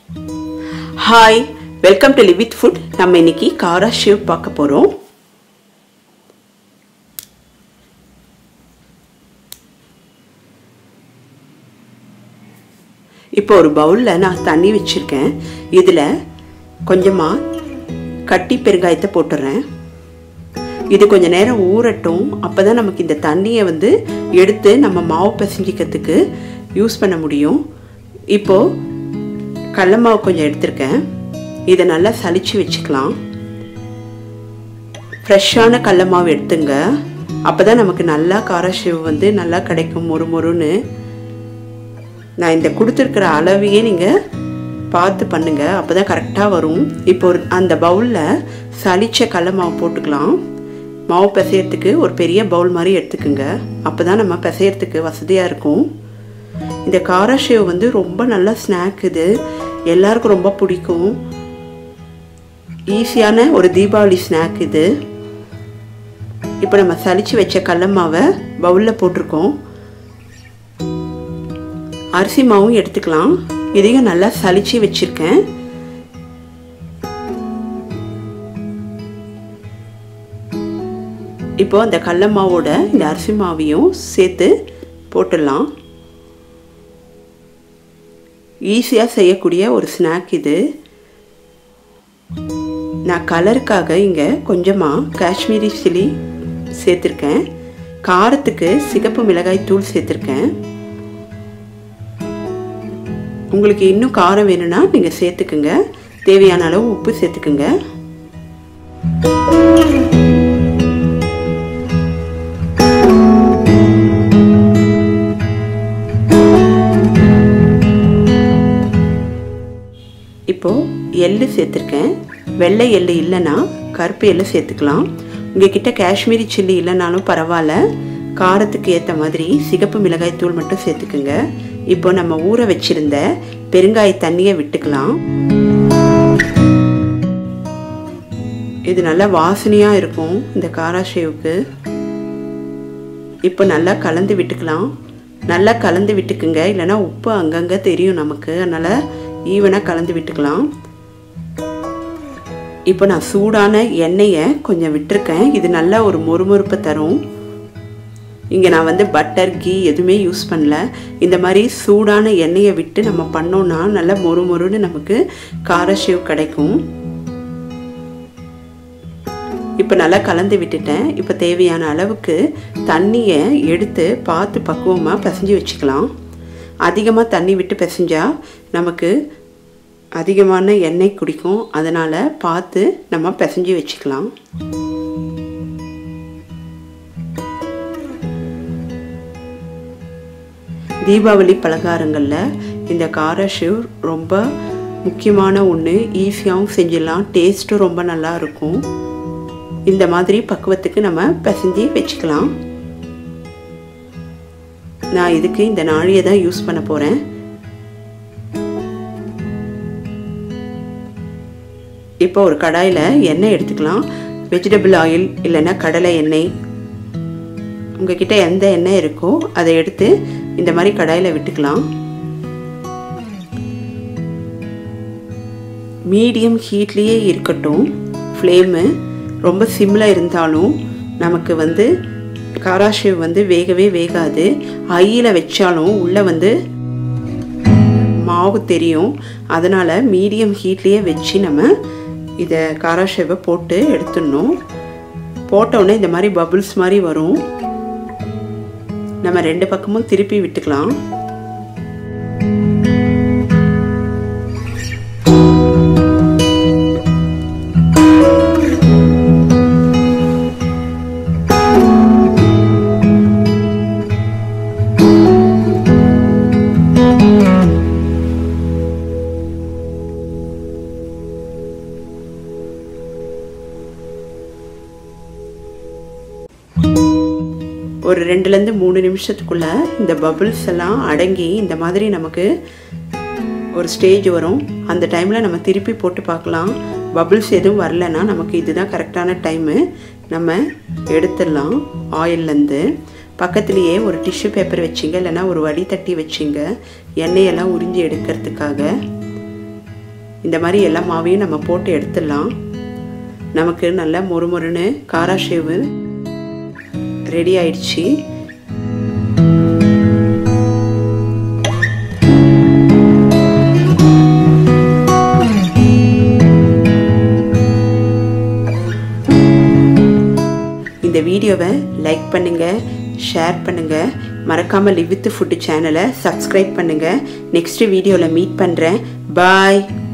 hi welcome to live with food நம்ம இன்னைக்கு காரா ஷேவ் பார்க்க போகிறோம் இப்போ ஒரு பவுலில் நான் தண்ணி வச்சுருக்கேன் இதில் கொஞ்சமாக கட்டி பெருங்காயத்தை போட்டுடுறேன் இது கொஞ்ச நேரம் ஊறட்டும் அப்போ தான் நமக்கு இந்த தண்ணியை வந்து எடுத்து நம்ம மாவு பிசைஞ்சிக்கிறதுக்கு யூஸ் பண்ண முடியும் இப்போது கடல மாவு கொஞ்சம் எடுத்திருக்கேன் இதை நல்லா சலிச்சு வச்சுக்கலாம் ஃப்ரெஷ்ஷான கடல மாவு எடுத்துங்க அப்போ தான் நமக்கு நல்லா காரஷிவ் வந்து நல்லா கிடைக்கும் மொறு மொறுன்னு நான் இந்த கொடுத்துருக்கிற அளவையே நீங்கள் பார்த்து பண்ணுங்க அப்போ தான் கரெக்டாக வரும் இப்போ ஒரு அந்த பவுலில் சளிச்ச கடல மாவு போட்டுக்கலாம் மாவு பிசையறதுக்கு ஒரு பெரிய பவுல் மாதிரி எடுத்துக்குங்க அப்போ தான் நம்ம பிசையறதுக்கு வசதியாக இருக்கும் இந்த காராஷேவ் வந்து ரொம்ப நல்ல ஸ்நாக் இது எல்லாருக்கும் ரொம்ப பிடிக்கும் ஈஸியான ஒரு தீபாவளி ஸ்நாக் இது இப்போ நம்ம சளிச்சு வச்ச கடல மாவை பவுலில் போட்டிருக்கோம் அரிசி மாவும் எடுத்துக்கலாம் இதையும் நல்லா சளிச்சு வச்சுருக்கேன் இப்போ அந்த கடல மாவோட இந்த அரிசி மாவையும் சேர்த்து போட்டுடலாம் ஈஸியாக செய்யக்கூடிய ஒரு ஸ்நாக் இது நான் கலருக்காக இங்கே கொஞ்சமாக காஷ்மீரி சில்லி சேர்த்துருக்கேன் காரத்துக்கு சிகப்பு மிளகாய் தூள் சேர்த்துருக்கேன் உங்களுக்கு இன்னும் காரம் வேணும்னா நீங்கள் சேர்த்துக்குங்க தேவையான அளவு உப்பு சேர்த்துக்குங்க இப்போது எள்ளு சேர்த்துருக்கேன் வெள்ளை எள்ளு இல்லைன்னா கருப்பு எள்ளு சேர்த்துக்கலாம் உங்ககிட்ட காஷ்மீரி சில்லி இல்லைனாலும் பரவாயில்ல காரத்துக்கு ஏற்ற மாதிரி சிகப்பு மிளகாய் தூள் மட்டும் சேர்த்துக்குங்க இப்போ நம்ம ஊற வச்சிருந்த பெருங்காய தண்ணியை விட்டுக்கலாம் இது நல்லா வாசனையாக இருக்கும் இந்த காராஷேவுக்கு இப்போ நல்லா கலந்து விட்டுக்கலாம் நல்லா கலந்து விட்டுக்குங்க இல்லைன்னா உப்பு அங்கங்கே தெரியும் நமக்கு அதனால் ஈவனாக கலந்து விட்டுக்கலாம் இப்போ நான் சூடான எண்ணெயை கொஞ்சம் விட்டுருக்கேன் இது நல்லா ஒரு மொறுமொறுப்பை தரும் இங்கே நான் வந்து பட்டர் கீ எதுவுமே யூஸ் பண்ணல இந்த மாதிரி சூடான எண்ணெயை விட்டு நம்ம பண்ணோன்னா நல்லா மொறு மொறுன்னு நமக்கு காரஷேவ் கிடைக்கும் இப்போ நல்லா கலந்து விட்டுட்டேன் இப்போ தேவையான அளவுக்கு தண்ணியை எடுத்து பார்த்து பக்குவமாக பிசைஞ்சு வச்சுக்கலாம் அதிகமாக தண்ணி விட்டு பிசைஞ்சா நமக்கு அதிகமான எண்ணெய் குடிக்கும் அதனால் பார்த்து நம்ம பிசைஞ்சு வச்சுக்கலாம் தீபாவளி பலகாரங்களில் இந்த காரஷிவ் ரொம்ப முக்கியமான ஒன்று ஈஸியாகவும் செஞ்சிடலாம் டேஸ்ட்டும் ரொம்ப நல்லா இருக்கும் இந்த மாதிரி பக்குவத்துக்கு நம்ம பிசைஞ்சு வச்சுக்கலாம் நான் இதுக்கு இந்த நாழியை தான் யூஸ் பண்ண போகிறேன் இப்போ ஒரு கடாயில் எண்ணெய் எடுத்துக்கலாம் வெஜிடபிள் ஆயில் இல்லைன்னா கடலை எண்ணெய் உங்ககிட்ட எந்த எண்ணெய் இருக்கோ அதை எடுத்து இந்த மாதிரி கடாயில் விட்டுக்கலாம் மீடியம் ஹீட்லேயே இருக்கட்டும் ஃப்ளேமு ரொம்ப சிம்மில் இருந்தாலும் நமக்கு வந்து காராஷேவ் வந்து வேகவே வேகாது ஐயில் வச்சாலும் உள்ளே வந்து மாவு தெரியும் அதனால் மீடியம் ஹீட்லேயே வச்சு நம்ம இதை காராஷேவை போட்டு எடுத்துடணும் போட்டவுடனே இந்த மாதிரி பபுள்ஸ் மாதிரி வரும் நம்ம ரெண்டு பக்கமும் திருப்பி விட்டுக்கலாம் ஒரு ரெண்டுலேருந்து மூணு நிமிஷத்துக்குள்ளே இந்த பபுள்ஸ் எல்லாம் அடங்கி இந்த மாதிரி நமக்கு ஒரு ஸ்டேஜ் வரும் அந்த டைமில் நம்ம திருப்பி போட்டு பார்க்கலாம் பபுள்ஸ் எதுவும் வரலன்னா நமக்கு இதுதான் கரெக்டான டைமு நம்ம எடுத்துடலாம் ஆயில்லேருந்து பக்கத்துலேயே ஒரு டிஷ்யூ பேப்பர் வச்சிங்க இல்லைன்னா ஒரு வடி தட்டி வச்சிங்க எண்ணெயெல்லாம் உறிஞ்சி எடுக்கிறதுக்காக இந்த மாதிரி எல்லா மாவையும் நம்ம போட்டு எடுத்துடலாம் நமக்கு நல்ல மொறுமொறுன்னு காரா ஷேவு ரெடி ஆயிடுச்சு இந்த வீடியோவை லைக் பண்ணுங்கள் ஷேர் பண்ணுங்கள் மறக்காமல் லிவ் வித் ஃபுட்டு சேனலை சப்ஸ்கிரைப் பண்ணுங்கள் நெக்ஸ்ட் வீடியோவில் மீட் பண்ணுறேன் பாய்